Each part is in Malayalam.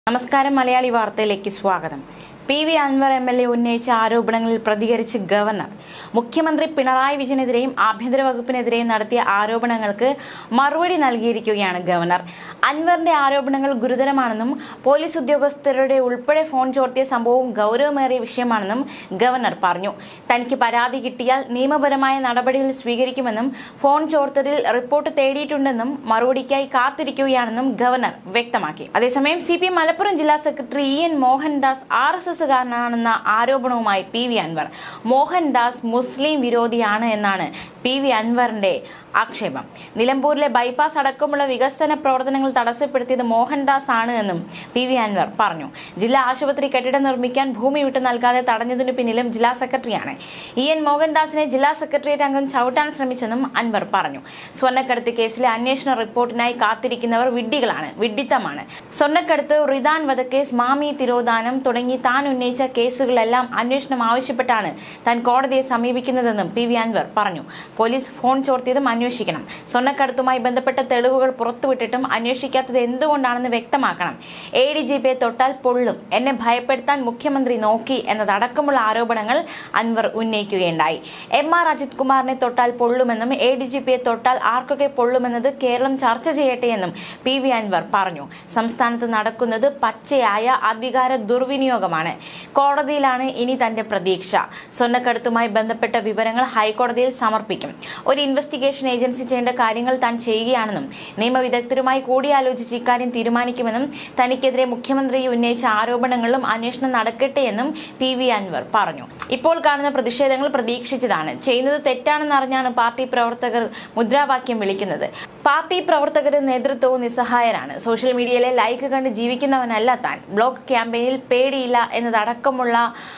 നമസ്കാരം മലയാളി വാർത്തയിലേക്ക് സ്വാഗതം P V Anvar M L A ഉന്നയിച്ച ആരോപണങ്ങളിൽ പ്രതികരിച്ച് ഗവർണർ മുഖ്യമന്ത്രി പിണറായി വിജയനെതിരെയും ആഭ്യന്തര വകുപ്പിനെതിരെയും നടത്തിയ ആരോപണങ്ങൾക്ക് മറുപടി നൽകിയിരിക്കുകയാണ് ഗവർണർ അൻവറിന്റെ ആരോപണങ്ങൾ ഗുരുതരമാണെന്നും പോലീസ് ഉദ്യോഗസ്ഥരുടെ ഉൾപ്പെടെ ഫോൺ ചോർത്തിയ സംഭവവും ഗൗരവമേറിയ വിഷയമാണെന്നും ഗവർണർ പറഞ്ഞു തനിക്ക് പരാതി കിട്ടിയാൽ നിയമപരമായ നടപടികൾ സ്വീകരിക്കുമെന്നും ഫോൺ ചോർത്തതിൽ റിപ്പോർട്ട് തേടിയിട്ടുണ്ടെന്നും മറുപടിക്കായി കാത്തിരിക്കുകയാണെന്നും ഗവർണർ വ്യക്തമാക്കി അതേസമയം സി പി എം മലപ്പുറം ജില്ലാ secretary E N Mohandas R S എസുകാരനാണെന്ന ആരോപണവുമായി പി വി അൻവർ മോഹൻദാസ് മുസ്ലിം വിരോധിയാണ് എന്നാണ് പി വി അൻവറിന്റെ ആക്ഷേപം നിലമ്പൂരിലെ ബൈപ്പാസ് അടക്കമുള്ള വികസന പ്രവർത്തനങ്ങൾ തടസ്സപ്പെടുത്തിയത് മോഹൻദാസ് ആണ് എന്നും പി വി അൻവർ പറഞ്ഞു ജില്ലാ ആശുപത്രി കെട്ടിടം നിർമ്മിക്കാൻ ഭൂമി വിട്ടു നൽകാതെ തടഞ്ഞതിനു പിന്നിലും ജില്ലാ സെക്രട്ടറിയാണ് ഇ എൻ മോഹൻദാസിനെ ജില്ലാ സെക്രട്ടേറിയറ്റ് അംഗം ചവിട്ടാൻ ശ്രമിച്ചെന്നും അൻവർ പറഞ്ഞു സ്വർണ്ണക്കടത്ത് കേസിലെ അന്വേഷണ റിപ്പോർട്ടിനായി കാത്തിരിക്കുന്നവർ വിഡ്ഢികളാണ് വിഡ്ഢിത്തമാണ് സ്വർണ്ണക്കടത്ത് റിദാൻ വധക്കേസ് മാമി തിരോധാനം തുടങ്ങി താൻ ഉന്നയിച്ച കേസുകളെല്ലാം അന്വേഷണം ആവശ്യപ്പെട്ടാണ് താൻ കോടതിയെ സമീപിക്കുന്നതെന്നും പി വി അൻവർ പറഞ്ഞു പോലീസ് ഫോൺ ചോർത്തിയതും അന്വേഷിക്കണം സ്വർണ്ണക്കടത്തുമായി ബന്ധപ്പെട്ട തെളിവുകൾ പുറത്തുവിട്ടിട്ടും അന്വേഷിക്കാത്തത് എന്തുകൊണ്ടാണെന്ന് വ്യക്തമാക്കണം എ ഡി ജി പിയെ തൊട്ടാൽ പൊള്ളും എന്നെ ഭയപ്പെടുത്താൻ മുഖ്യമന്ത്രി നോക്കി എന്നതടക്കമുള്ള ആരോപണങ്ങൾ അൻവർ ഉന്നയിക്കുകയുണ്ടായി എം ആർ അജിത് കുമാറിനെ തൊട്ടാൽ പൊള്ളുമെന്നും എ ഡി ജി പിയെ തൊട്ടാൽ ആർക്കൊക്കെ പൊള്ളുമെന്നത് കേരളം ചർച്ച ചെയ്യട്ടെ എന്നും പി വി അൻവർ പറഞ്ഞു സംസ്ഥാനത്ത് നടക്കുന്നത് പച്ചയായ അധികാര ദുർവിനിയോഗമാണ് കോടതിയിലാണ് ഇനി തന്റെ പ്രതീക്ഷ സ്വർണ്ണക്കടത്തുമായി ബന്ധപ്പെട്ട വിവരങ്ങൾ ഹൈക്കോടതിയിൽ സമർപ്പിക്കും ഒരു ഇൻവെസ്റ്റിഗേഷൻ ഏജൻസി ചെയ്യേണ്ട കാര്യങ്ങൾ താൻ ചെയ്യുകയാണെന്നും നിയമവിദഗ്ധരുമായി കൂടിയാലോചിച്ച് ഇക്കാര്യം തീരുമാനിക്കുമെന്നും തനിക്കെതിരെ മുഖ്യമന്ത്രി ഉന്നയിച്ച ആരോപണങ്ങളിലും അന്വേഷണം നടക്കട്ടെ എന്നും പി വി അൻവർ പറഞ്ഞു ഇപ്പോൾ കാണുന്ന പ്രതിഷേധങ്ങൾ പ്രതീക്ഷിച്ചതാണ് ചെയ്യുന്നത് തെറ്റാണെന്ന് അറിഞ്ഞാണ് പാർട്ടി പ്രവർത്തകർ മുദ്രാവാക്യം വിളിക്കുന്നത് പാർട്ടി പ്രവർത്തകരും നേതൃത്വവും നിസ്സഹായരാണ് സോഷ്യൽ മീഡിയയിലെ ലൈക്ക് കണ്ട് ജീവിക്കുന്നവനല്ല താൻ ബ്ലോക്ക് ക്യാമ്പയിനിൽ പേടിയില്ല എന്നതടക്കമുള്ള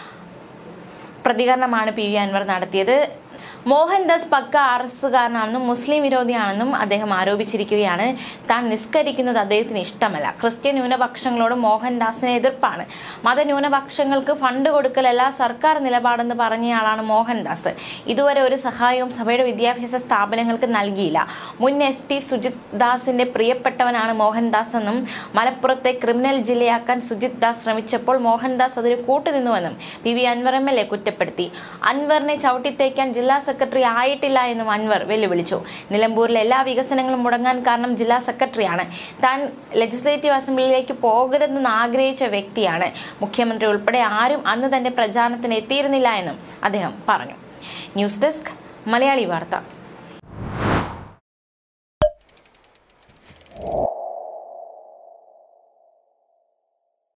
പ്രതികരണമാണ് പി വി അൻവർ നടത്തിയത് മോഹൻദാസ് പക്ക ആർ എസുകാരനാണെന്നും മുസ്ലിം വിരോധിയാണെന്നും അദ്ദേഹം ആരോപിച്ചിരിക്കുകയാണ് താൻ നിസ്കരിക്കുന്നത് അദ്ദേഹത്തിന് ഇഷ്ടമല്ല ക്രിസ്ത്യൻ ന്യൂനപക്ഷങ്ങളോട് മോഹൻദാസിന് എതിർപ്പാണ് മതന്യൂനപക്ഷങ്ങൾക്ക് ഫണ്ട് കൊടുക്കലല്ല സർക്കാർ നിലപാടെന്ന് പറഞ്ഞയാളാണ് മോഹൻദാസ് ഇതുവരെ ഒരു സഹായവും സഭയുടെ വിദ്യാഭ്യാസ സ്ഥാപനങ്ങൾക്ക് നൽകിയില്ല മുൻ എസ് പി സുജിത് ദാസിന്റെ പ്രിയപ്പെട്ടവനാണ് മോഹൻദാസ് എന്നും മലപ്പുറത്തെ ക്രിമിനൽ ജില്ലയാക്കാൻ സുജിത് ദാസ് ശ്രമിച്ചപ്പോൾ മോഹൻദാസ് അതിന് കൂട്ടുനിന്നുവെന്നും P V Anvar M L A കുറ്റപ്പെടുത്തി അൻവറിനെ ചവിട്ടിത്തേക്കാൻ ജില്ലാ സെക്രട്ടറി ആയിട്ടില്ല എന്നും അൻവർ വെല്ലുവിളിച്ചു നിലമ്പൂരിലെ എല്ലാ വികസനങ്ങളും മുടങ്ങാൻ കാരണം ജില്ലാ സെക്രട്ടറിയാണ് താൻ ലെജിസ്ലേറ്റീവ് അസംബ്ലിയിലേക്ക് പോകരുതെന്ന് ആഗ്രഹിച്ച വ്യക്തിയാണ് മുഖ്യമന്ത്രി ഉൾപ്പെടെ ആരും അന്ന് തന്റെ പ്രചാരണത്തിന് എത്തിയിരുന്നില്ല എന്നും അദ്ദേഹം പറഞ്ഞു ന്യൂസ് ഡെസ്ക് മലയാളി വാർത്ത